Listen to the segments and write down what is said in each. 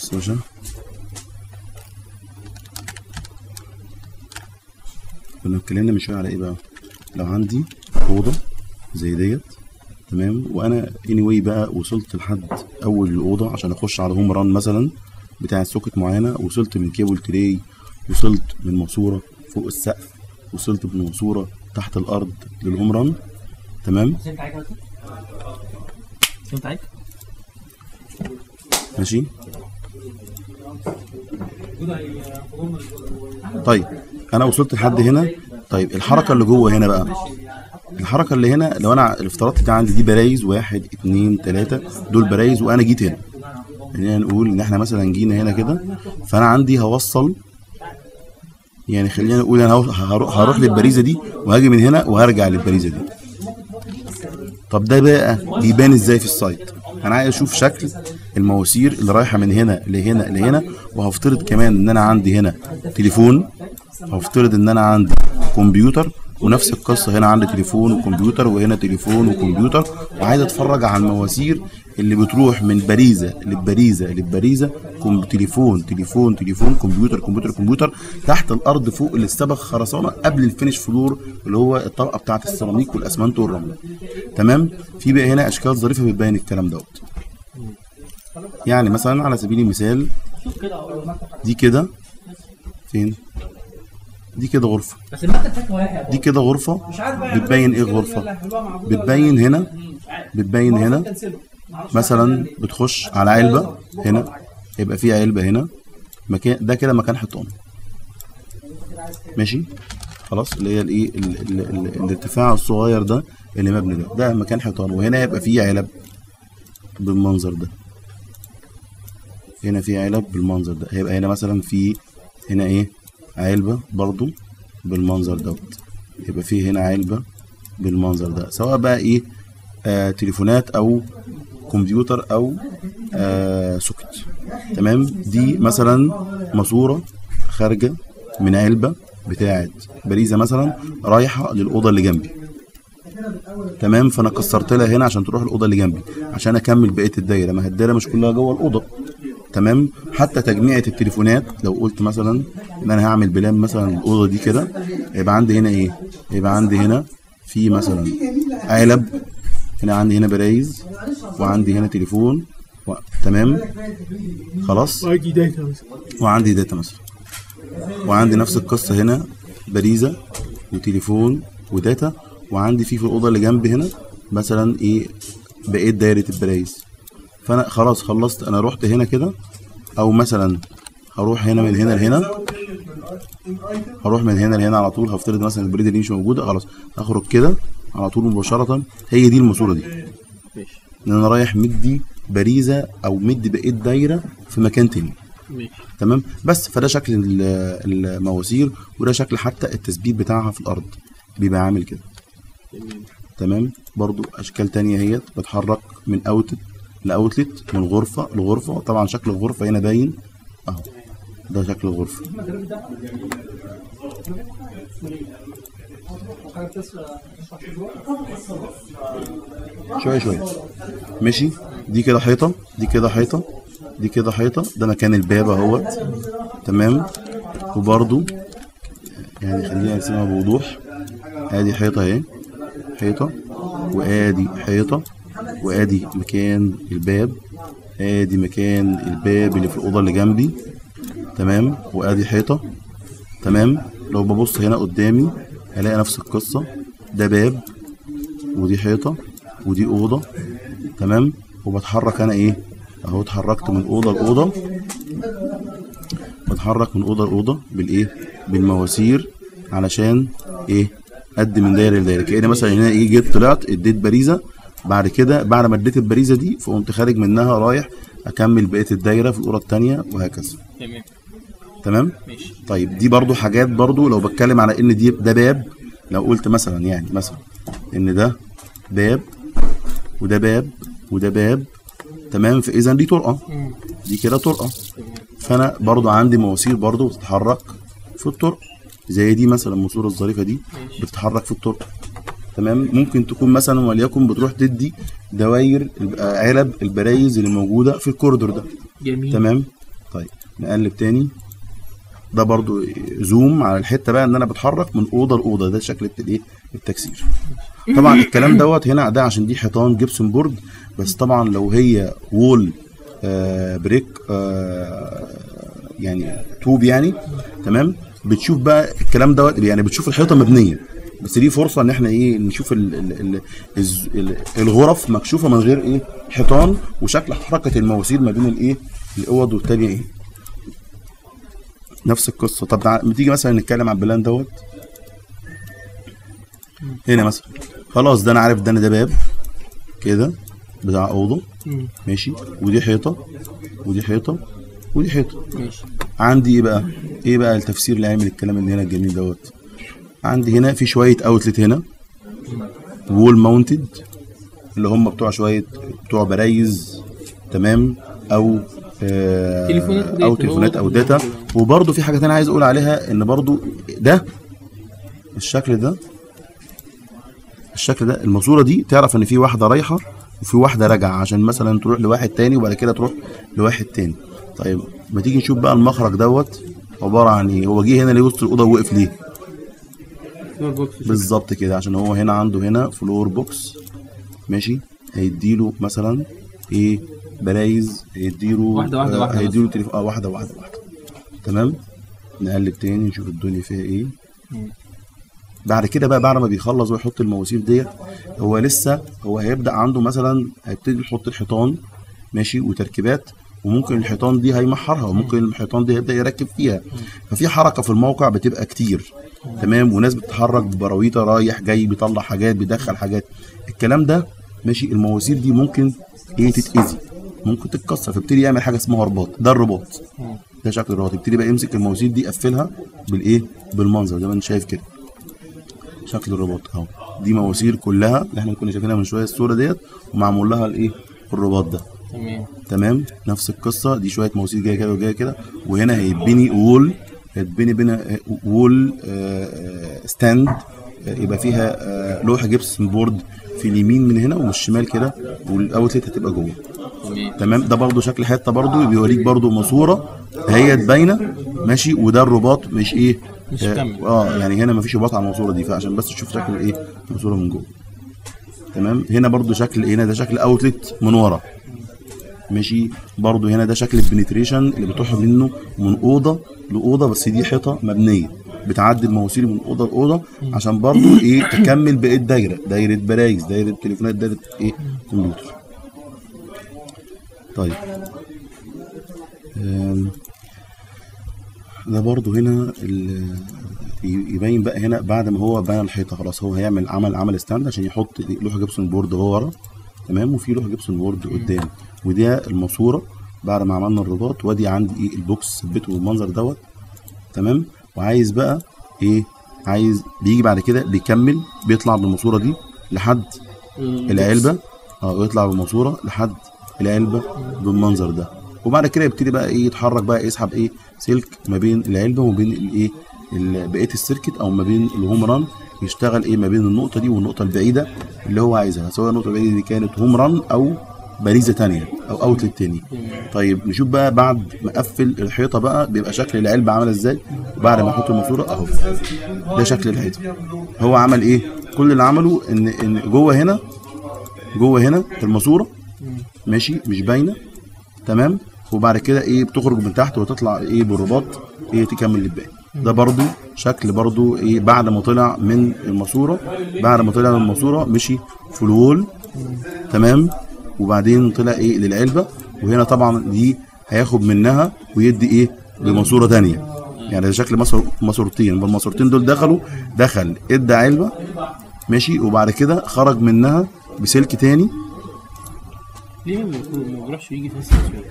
بص يا باشا كنا اتكلمنا من شويه على ايه بقى لو عندي اوضه زي ديت تمام وانا اني anyway بقى وصلت لحد اول الاوضه عشان اخش على هوم ران مثلا بتاع سوكت معينه وصلت من كيبل تري وصلت من ماسوره فوق السقف وصلت من ماسوره تحت الارض للهوم ران تمام فهمت عليك دلوقتي؟ فهمت عليك؟ ماشي طيب انا وصلت لحد هنا طيب الحركه اللي جوه هنا بقى الحركه اللي هنا لو انا افترضت كان عندي دي برايز واحد اتنين تلاته دول برايز وانا جيت هنا خلينا نقول ان احنا مثلا جينا هنا كده فانا عندي هوصل يعني خلينا نقول انا هروح, هروح للبريزه دي وهاجي من هنا وهرجع للبريزه دي طب ده بقى بيبان ازاي في السايت انا عايز اشوف شكل المواسير اللي رايحه من هنا لهنا لهنا وهفترض كمان ان انا عندي هنا تليفون هفترض ان انا عندي كمبيوتر ونفس القصه هنا عندي تليفون وكمبيوتر وهنا تليفون وكمبيوتر وعايز اتفرج على المواسير اللي بتروح من باريزه للبريزه للبريزه كم تليفون تليفون تليفون كمبيوتر كمبيوتر كمبيوتر تحت الارض فوق الاستبغ خرسانه قبل الفينش فلور اللي هو الطبقه بتاعه السيراميك والاسمنت والرمل تمام في بقى هنا اشكال ظريفه بتبين الكلام دوت يعني مثلا على سبيل المثال دي كده فين دي كده غرفه بس المادة بتاعتك واحد دي كده غرفه بتبين ايه غرفه بتبين هنا بتبين هنا مثلا بتخش على علبه هنا يبقى في علبه هنا مكان ده كده مكان حيطان ماشي خلاص اللي هي الايه ال- ال- ال- الارتفاع الصغير ده اللي مبني ده ده مكان حيطان وهنا يبقى فيه علب بالمنظر ده هنا في علب بالمنظر ده هيبقى هنا مثلا في هنا ايه علبة برضو بالمنظر دوت يبقى في هنا علبة بالمنظر ده سواء بقى ايه آه تليفونات او كمبيوتر او آه سوكت تمام دي مثلا ماسورة خارجة من علبة بتاعت باريزة مثلا رايحة للأوضة اللي جنبي تمام فانا كسرت لها هنا عشان تروح الاوضه اللي جنبي عشان اكمل بقيه الدايره ما هي الدايره مش كلها جوه الاوضه تمام حتى تجميعة التليفونات لو قلت مثلا ان انا هعمل بلان مثلا الاوضه دي كده يبقى عندي هنا ايه يبقى عندي هنا في مثلا علب هنا عندي هنا برايز وعندي هنا تليفون و... تمام خلاص واجي داتا مثلا وعندي داتا مثلا وعندي نفس القصة هنا باريزة وتليفون وداتا وعندي في في الأوضة اللي جنبي هنا مثلا إيه بقيت دايرة البرايز فأنا خلاص خلصت أنا رحت هنا كده أو مثلا هروح هنا من هنا لهنا هروح من هنا لهنا على طول هفترض مثلا البريدة دي مش موجودة خلاص هخرج كده على طول مباشرة هي دي الماسورة دي ماشي إن أنا رايح مدي باريزة أو مدي بقيت دايرة في مكان تاني ماشي تمام بس فده شكل ال- المواسير وده شكل حتى التثبيت بتاعها في الارض بيبقى عامل كده تمام تمام برضو اشكال تانية هي بتحرك من اوتلت لاوتلت من غرفة لغرفة طبعا شكل الغرفة هنا باين اهو ده شكل الغرفة شوية شوية ماشي دي كده حيطة دي كده حيطة دي كده حيطة ده مكان الباب اهوت تمام وبرضو يعني خلينا نرسمها بوضوح ادي حيطة اهي حيطة وادي حيطة وادي مكان الباب ادي مكان الباب اللي في الأوضة اللي جنبي تمام وادي حيطة تمام لو ببص هنا قدامي هلاقي نفس القصة ده باب ودي حيطة ودي أوضة تمام وبتحرك أنا إيه أهو اتحركت من أوضة لأوضة بتحرك من أوضة لأوضة بالإيه بالمواسير علشان إيه قد من دايرة لدايرة كأن مثلا هنا إيه جيت طلعت اديت باريزة بعد كده بعد ما اديت الباريزة دي فقمت خارج منها رايح أكمل بقية الدايرة في الأوضة التانية وهكذا تمام تمام ماشي طيب دي برضو حاجات برضو لو بتكلم على ان دي ده باب لو قلت مثلا يعني مثلا ان ده باب وده باب وده باب تمام فاذا دي طرقه دي كده طرقه فانا برضو عندي مواسير برضو بتتحرك في الطرق زي دي مثلا الماسوره الظريفه دي بتتحرك في الطرق تمام ممكن تكون مثلا وليكن بتروح تدي دواير الب- علب البرايز اللي موجوده في الكوريدور ده جميل تمام طيب نقلب تاني ده برضو زوم على الحته بقى ان انا بتحرك من اوضه لاوضه ده شكل الت- الايه التكسير طبعا الكلام دوت هنا ده عشان دي حيطان جبسون بورد بس طبعا لو هي وول آه بريك آه يعني طوب يعني تمام بتشوف بقى الكلام دوت يعني بتشوف الحيطه مبنيه بس دي فرصه ان احنا ايه نشوف ال ال ال الز- ال الغرف مكشوفه من غير ايه حيطان وشكل حركه المواسير ما بين الايه الاوض والتانيه ايه نفس القصه طب تع- ما تيجي مثلا نتكلم على البلان دوت هنا مثلا خلاص ده انا عارف ده انا ده باب كده بتاع اوضه مم. ماشي ودي حيطه ودي حيطه ودي حيطه ماشي عندي ايه بقى ايه بقى التفسير العلمي للكلام اللي هنا الجميل دوت عندي هنا في شويه اوتلت هنا وول ماونتد اللي هم بتوع شويه بتوع برايز تمام او آه تليفونات او وداتا. تليفونات او داتا وبرده في حاجه تانية عايز اقول عليها ان برده ده الشكل ده الشكل ده الماسوره دي تعرف ان في واحده رايحه وفي واحده راجعه عشان مثلا تروح لواحد تاني وبعد كده تروح لواحد تاني طيب ما تيجي نشوف بقى المخرج دوت عباره عن ايه هو جه هنا ليه وسط الاوضه ووقف ليه فلور بوكس بالظبط كده عشان هو هنا عنده هنا فلور بوكس ماشي هيديله مثلا ايه برايز هيديله واحدة- واحدة- آه، واحدة هيديله تليفون اه واحده واحده واحده تمام نقلب تاني نشوف الدنيا فيها ايه مم. بعد كده بقى بعد ما بيخلص ويحط المواسير ديت هو لسه هو هيبدا عنده مثلا هيبتدي يحط الحيطان ماشي وتركيبات وممكن الحيطان دي هيمحرها وممكن الحيطان دي هيبدا يركب فيها ففي حركه في الموقع بتبقى كتير تمام وناس بتتحرك ببراويطه رايح جاي بيطلع حاجات بيدخل حاجات الكلام ده ماشي المواسير دي ممكن ايه تتاذي ممكن تتكسر فبتدي يعمل حاجه اسمها رباط ده الرباط مم. ده شكل الرباط يبتدي بقى يمسك المواسير دي يقفلها بالايه بالمنظر زي ما انت شايف كده شكل الرباط اهو دي مواسير كلها اللي احنا كنا شايفينها من شويه الصوره ديت ومعمول لها الايه الرباط ده تمام تمام نفس القصه دي شويه مواسير جايه كده وجايه كده وهنا هيتبني وول هيتبني بنا وول آه، ستاند آه، يبقى فيها آه، لوحه جبسن بورد في اليمين من هنا ومن الشمال كده والاوتلت هتبقى جوه تمام تمام ده برضو شكل حته برضو بيوريك برضو ماسوره هي باينه ماشي وده الرباط مش ايه مش اه, كامل. آه يعني هنا مفيش رباط على الماسوره دي فعشان بس تشوف شكل ايه الماسوره من جوه تمام هنا برضو شكل هنا ده شكل اوتلت من ورا ماشي برضو هنا ده شكل البنتريشن اللي بتروح منه من اوضه لاوضه بس دي حيطه مبنيه بتعدي المواسير من اوضه لاوضه عشان برضو ايه تكمل بقيه دايره دايره برايز دايره تليفونات دايره ايه كمبيوتر طيب آم، ده برضو هنا ال- ي- يبين بقى هنا بعد ما هو بنى الحيطه خلاص هو هيعمل عمل عمل ستاند عشان يحط لوحه جبسون بورد هو ورا تمام وفي لوحه جبسون بورد قدام وده الماسوره بعد ما عملنا الرباط وادي عندي ايه البوكس ثبته بالمنظر دوت تمام وعايز بقى ايه عايز بيجي بعد كده بيكمل بيطلع بالماسوره دي لحد العلبه اه ويطلع بالماسوره لحد العلبه بالمنظر ده وبعد كده يبتدي بقى ايه يتحرك بقى يسحب ايه سلك ما بين العلبه وما بين الايه ال- بقيه السيركت او ما بين الهوم ران يشتغل ايه ما بين النقطه دي والنقطه البعيده اللي هو عايزها سواء النقطه البعيده دي كانت هوم ران او باريزه تانية او اوتلت تاني طيب نشوف بقى بعد ما اقفل الحيطه بقى بيبقى شكل العلبه عامله ازاي بعد ما احط الماسوره اهو ده شكل الحيطه هو عمل ايه كل اللي عمله ان ان جوه هنا جوه هنا الماسوره ماشي مش باينه تمام وبعد كده ايه بتخرج من تحت وتطلع ايه بالرباط ايه تكمل الباقي ده برضو شكل برضو ايه بعد ما طلع من الماسوره بعد ما طلع من الماسوره مشي في الوول تمام وبعدين طلع ايه للعلبه وهنا طبعا دي هياخد منها ويدي ايه لماسوره تانية يعني ده شكل ماسور ماسورتين والماسورتين دول دخلوا دخل ادى علبه ماشي وبعد كده خرج منها بسلك تاني ليه ما يكون- ما بيروحش يجي في نفس المسؤولية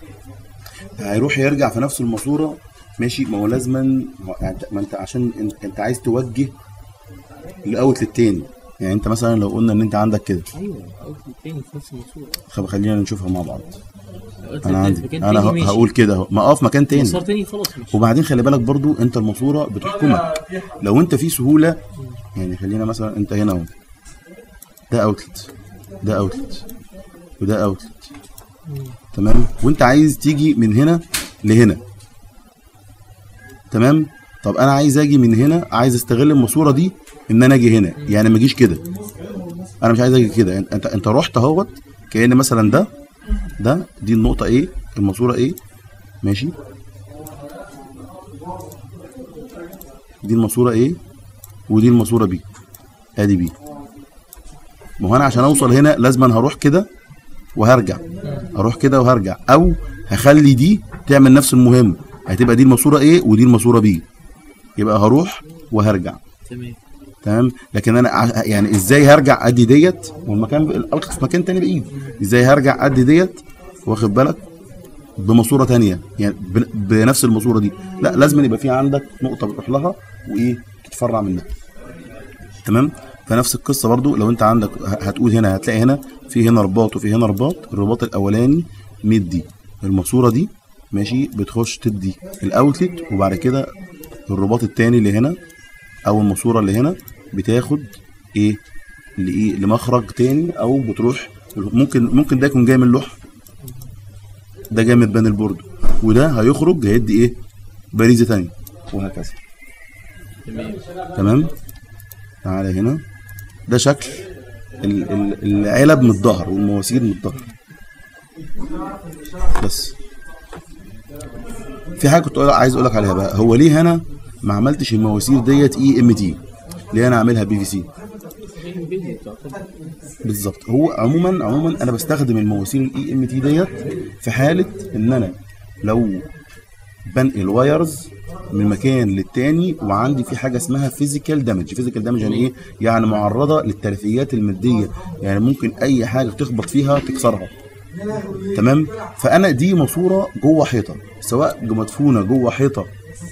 هيروح يرجع في نفس الماسوره ماشي ما هو لازما ما يعني أنت- ما انت عشان انت, انت عايز توجه الاوت للتاني يعني انت مثلا لو قلنا ان انت عندك كده ايوه اوت تاني في نفس الماسوره خب خلينا نشوفها مع بعض أوت انا في عندي مكان انا تاني ه- ماشي. هقول كده اهو. ما اقف مكان تاني مسار تاني خلاص ماشي وبعدين خلي بالك برضو انت الماسوره بتحكمك لو انت في سهوله يعني خلينا مثلا انت هنا اهو ده اوتلت ده اوتلت وده اوتلت تمام وانت عايز تيجي من هنا لهنا تمام طب انا عايز اجي من هنا عايز استغل الماسوره دي ان انا اجي هنا يعني ما اجيش كده انا مش عايز اجي كده انت انت رحت اهوت كان مثلا ده ده دي النقطه ايه الماسوره ايه ماشي دي الماسوره ايه ودي الماسوره بي ادي بي ما هو انا عشان اوصل هنا لازم أنا هروح كده وهرجع اروح كده وهرجع او هخلي دي تعمل نفس المهمه هتبقى دي الماسوره ايه ودي الماسوره بي يبقى هروح وهرجع تمام تمام لكن انا ع- يعني ازاي هرجع ادي ديت والمكان ب- الالقى في مكان تاني بعيد ازاي هرجع ادي ديت واخد بالك بماسوره تانية يعني ب- بنفس الماسوره دي لا لازم يبقى في عندك نقطه بتروح لها وايه تتفرع منها تمام فنفس القصه برضو لو انت عندك ه- هتقول هنا هتلاقي هنا في هنا رباط وفي هنا رباط الرباط الاولاني مدي الماسوره دي ماشي بتخش تدي الاوتلت وبعد كده الرباط التاني اللي هنا او الماسوره اللي هنا بتاخد ايه لايه لمخرج تاني او بتروح ممكن ممكن ده يكون جاي من اللوح ده جاي من بان البورد وده هيخرج هيدي ايه باريزه تانية وهكذا تمام تمام تعالى هنا ده شكل ال- ال- العلب من الظهر والمواسير من الظهر بس في حاجه كنت أقول- عايز اقول لك عليها بقى هو ليه هنا ما عملتش المواسير ديت اي ام تي ليه انا اعملها بي في سي انفيديا تعتبر بالظبط هو عموما عموما انا بستخدم المواسير الاي ام تي ديت في حاله ان انا لو بنقل وايرز من مكان للتاني وعندي في حاجه اسمها فيزيكال دامج فيزيكال دامج يعني ايه يعني معرضه للتلفيات الماديه يعني ممكن اي حاجه تخبط فيها تكسرها تمام فانا دي ماسوره جوه حيطه سواء مدفونه جوه حيطه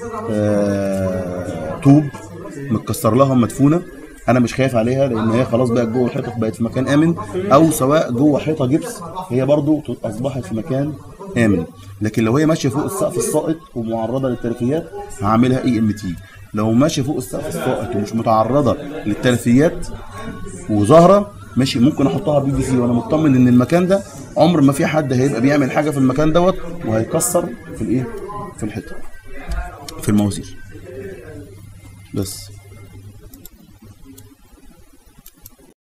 آه طوب متكسر لها مدفونه انا مش خايف عليها لان هي خلاص بقت جوه الحيطه بقت في مكان امن او سواء جوه حيطه جبس هي برضو اصبحت في مكان امن لكن لو هي ماشيه فوق السقف الساقط ومعرضه للتلفيات هعملها اي ام تي لو ماشيه فوق السقف الساقط ومش متعرضه للتلفيات وظاهره ماشي ممكن احطها بي في سي وانا مطمن ان المكان ده عمر ما في حد هيبقى بيعمل حاجه في المكان دوت وهيكسر في الايه في الحيطه في المواسير بس